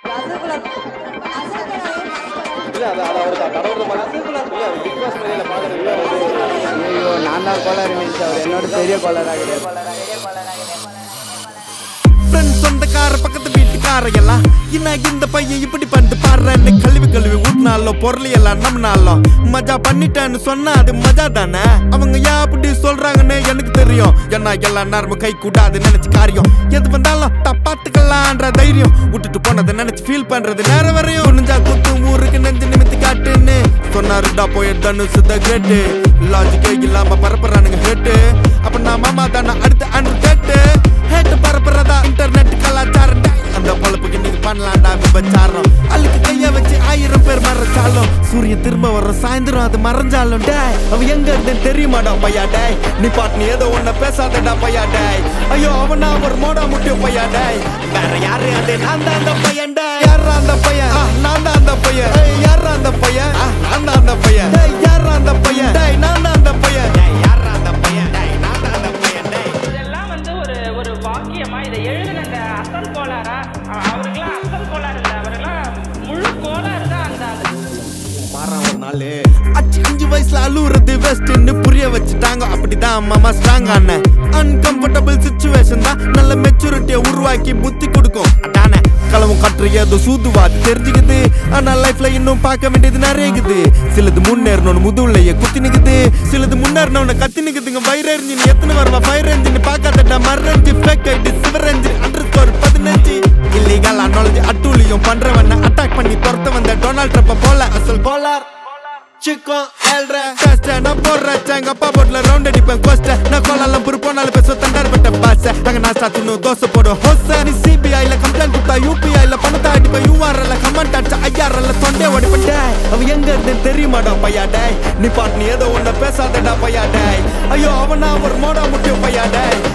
இல்ல அது அது அவருக்கு கடவுள் மனசு இல்ல பிக் பாஸ் மேல பாக்குறது ஐயோ நான் தான் கோளாறு நினைச்சு அவர் என்னோட பெரிய கோளாறாக ஃப்ரெண்ட் சொந்தக்கார பக்கத்து வீட்டுக்கார எல்லாம் என்ன இந்த பையன் இப்படி பண்ணிட்டு பாடுறேன்னு கழுவி கழுவி ஊட்டினாலும் பொருள் எல்லாம் நம்பினாலும் மஜா பண்ணிட்டேன்னு சொன்னா அது மஜா தானே அவங்க ஏன் அப்படி சொல்றாங்கன்னு எனக்கு தெரியும் ஏன்னா எல்லா நேரமும் கை கூட்டாது நினைச்சு காரியம் எது வந்தாலும் தப்பாத்துக்கலான்ற தைரியம் விட்டுட்டு போனதை நினைச்சு ஃபீல் பண்றது நேரம் வரையும் குனிஞ்சா குத்து ஊருக்கு நெஞ்சு நிமித்தி காட்டுன்னு சொன்னாருடா போய் தனுசு த கிரேட்டு லாஜிக்கே இல்லாம பரப்புறானுங்க ஹேட்டு அப்ப நான் மாமா தானே அடுத்து அன்று கேட்டு ஹேட்டு பரப்புறதா இன்டர்நெட் கலாச்சாரம் டேய். அந்த பொழப்புக்கு நீங்க பண்ணலாம்டா விபச்சாரம் அழுக்கு கைய வச்சு ஆயிரம் பேர் மறைச்சாலும் சூரியன் திரும்ப வர சாயந்தரம் அது மறைஞ்சாலும் டேய் அவ எங்க இருந்தேன்னு தெரியுமாடா பையா டேய் நீ பாட்டு நீ ஏதோ ஒன்ன பேசாதடா பையா டேய் ஐயோ அவனா ஒரு மோடா முட்டிய பையா டேய் வேற யாரு அது நான் தான் அந்த பையன் டேய் யாரா அந்த பையன் ஆ, நான் தான் அந்த பையன் ஏய், யாரா அந்த பையன் ஆ, நான் தான் அந்த பையன் டேய் யாரா அந்த பையன் டேய் நான் தான் அந்த பையன் டேய் யாரா அந்த பையன் டேய் நான் தான் அந்த பையன் டேய் இதெல்லாம் வந்து ஒரு ஒரு பாக்கியமா இதை எழுதின அந்த அசல் கோளாரா அ- அவருக்கெல்லாம் அசல் கோளாறு இல்லை அவரெல்லாம் முழு கோளாறு தான் அந்த ஆளு வாரம் ஒரு நாள் அச்சு அஞ்சு வயசுல அழுவுறது வெஸ்ட்னு புரிய வச்சுட்டாங்க அப்படிதான் மாமா ஸ்ட்ராங் ஆன அன்கம்ஃபர்டபுள் சுச்சுவேஷன் தான் நல்ல மெச்சூரிட்டியை உருவாக்கி புத்தி கொடுக்கும் அதானே களவும் கற்று ஏதோ சூதுவாது தெரிஞ்சுக்குது ஆனா லைஃப்ல இன்னும் பார்க்க வேண்டியது நிறைய இருக்குது சிலது முன்னேறணும்னு முதுகுலையே குத்தி நிக்குது சிலது முன்னேறணும்னு கத்தி நிக்குதுங்க ஃபயர் என்ஜின் எத்தனை வருவா ஃபயர் என்ஜின் பார்க்காதடா மரஞ்சு ஃபேக் ஐடி சிவர் என்ஜின் அண்டர் ஸ்கோர் பதினஞ்சு இல்லீகல் நாலேஜ் அட்டூழியம் பண்றவன அட்டாக் பண்ணி துரத்த வந்த டொனால்ட் ட்ரம்ப் போல அசல் போலார் சிக்கம் ஏழ்ற கஷ்ட நான் போடுறேன் எங்க அப்பா போட்ல ரவுண்ட் அடிப்பேன் கோஸ்ட நான் கோலாலம் புரு போனாலும் பேச தண்டார் பட்ட பாச அங்க நான் சாத்தினு தோசை போடும் ஹோச நீ சிபிஐல கம்ப்ளைண்ட் கொடுத்தா யூபிஐல பணத்தை அடிப்பேன் யூஆர்எல்ல கமெண்ட் அடிச்சா ஐஆர்எல்ல தொண்டை ஓடிப்பேன் டேய் அவ எங்க இருந்து தெரியுமாடா பையா டேய் நீ பாட்டு நீ ஏதோ ஒன்ன பேசாதடா பையா டேய் ஐயோ அவனா ஒரு மோடா முட்டிய பையா டேய்